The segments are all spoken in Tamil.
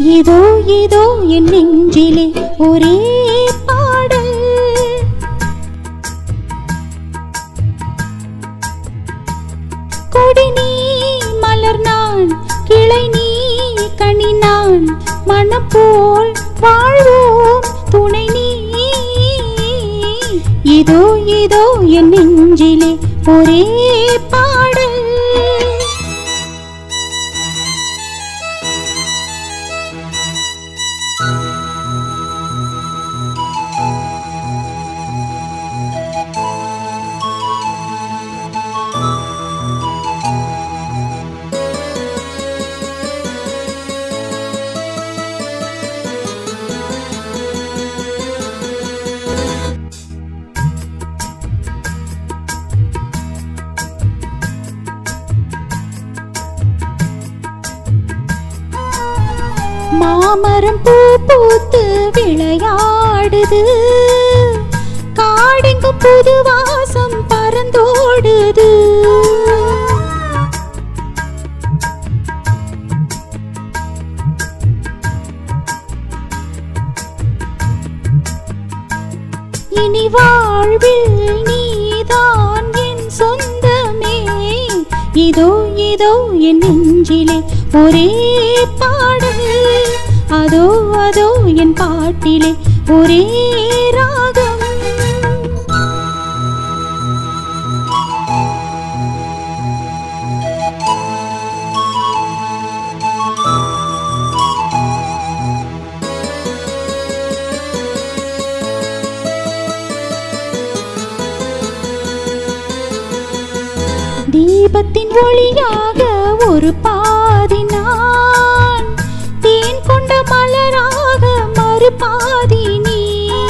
இதோ இதோ என் நெஞ்சிலே ஒரே பாடல் கொடி நீ மலர் நான் கிளை நீ கனி நான் மனம் போல் வாழ்வோம் துணை நீ இதோ இதோ என் நெஞ்சிலே ஒரே பாடல் மாமரம் பூ பூத்து விளையாடுது காடெங்கும் புது வாசம் பறந்தோடுது இனி வாழ்வில் நீதான் என் சொந்தமே இதோ இதோ என் நெஞ்சிலே ஒரே பாடல் அதோ அதோ என் பாட்டிலே ஒரே ராகம் தீபத்தின் ஒளியாக ஒரு பாதி நான் தேன் கொண்ட மலராக மறுபாதி நீ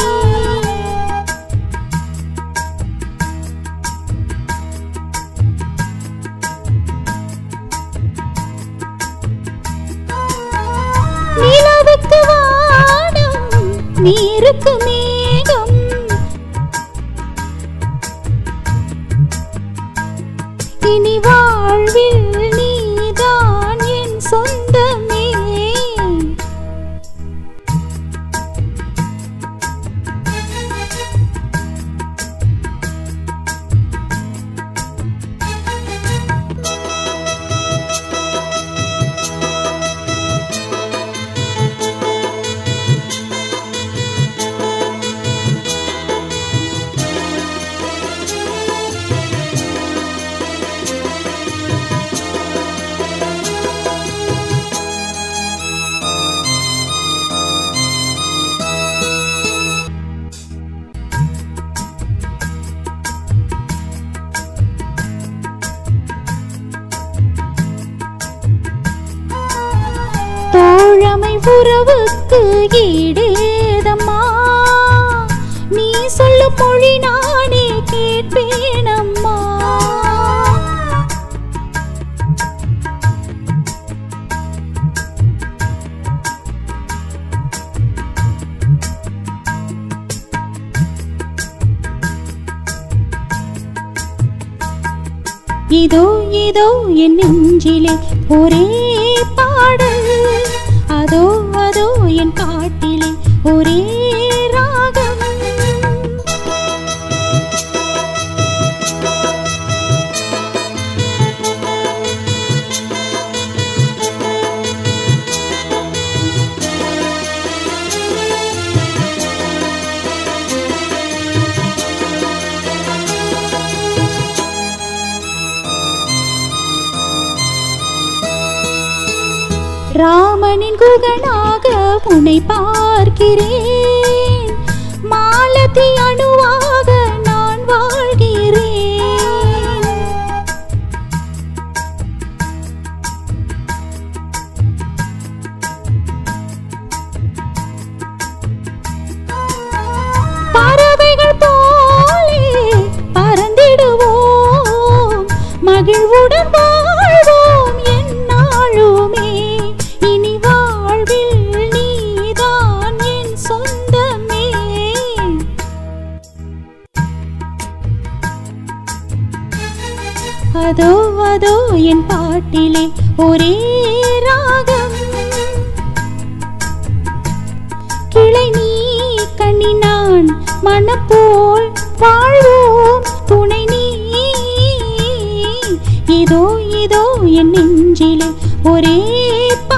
நிலவுக்கு வானம் நீருக்கு மேகம் இனி வாழ்வில் நீதான் என் சொந்தமே தோழமை உறவுக்கு ஈடேதம்மா நீ சொல்லும் மொழி நானே கேட்பேனம்மா இதோ இதோ என் நெஞ்சிலே ஒரே பாடல் அதோ அதோ என் பாட்டிலே ஒரே ராகம் ராமனின் குகனாக உன்னை பார்க்கிறேன் மாலதி அணுவாக நான் வாழ்கிறேன் பறவைகள் போலே பறந்திடுவோம் மகிழ்வுடன் வாழ்வோம் எந்நாளுமே இனி வாழ்வில் நீதான் என் சொந்தமே அதோ அதோ என் பாட்டிலே ஒரே ராகம் மனப்போல் வாழ்வோம் துணை நீ இதோ இதோ என் நெஞ்சிலே ஒரே